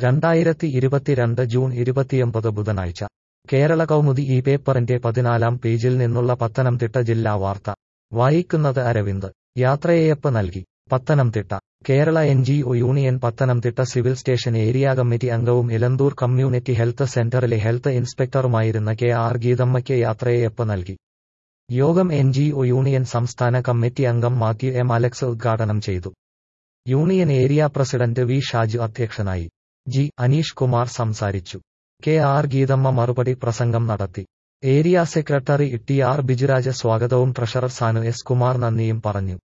രണ്ടായിരത്തി ഇരുപത്തിരണ്ട് ജൂൺ ഇരുപത്തിയൊമ്പത് ബുധനാഴ്ച കേരള കൗമുദി ഈ പേപ്പറിന്റെ പതിനാലാം പേജിൽ നിന്നുള്ള പത്തനംതിട്ട ജില്ലാ വാർത്ത വായിക്കുന്നത് അരവിന്ദ് യാത്രയയപ്പ് നൽകി Pathanamthitta Kerala N G O union Pathanamthitta civil station area committee അംഗവും ഇലന്തൂർ കമ്മ്യൂണിറ്റി ഹെൽത്ത് സെന്ററിലെ ഹെൽത്ത് ഇൻസ്പെക്ടറുമായിരുന്ന കെ ആർ ഗീതമ്മയ്ക്ക് യാത്രയയപ്പ് നൽകി യോഗം എൻ ജി ഒ യൂണിയൻ സംസ്ഥാന കമ്മിറ്റി അംഗം മാത്യു എം അലക്സ് ഉദ്ഘാടനം ചെയ്തു union area president V Shaju അധ്യക്ഷനായി ജി അനീഷ് കുമാർ സംസാരിച്ചു കെ ആർ ഗീതമ്മ മറുപടി പ്രസംഗം നടത്തി area secretary T R Bijuraj സ്വാഗതവും ട്രഷറർ സാനു എസ് കുമാർ നന്ദിയും പറഞ്ഞു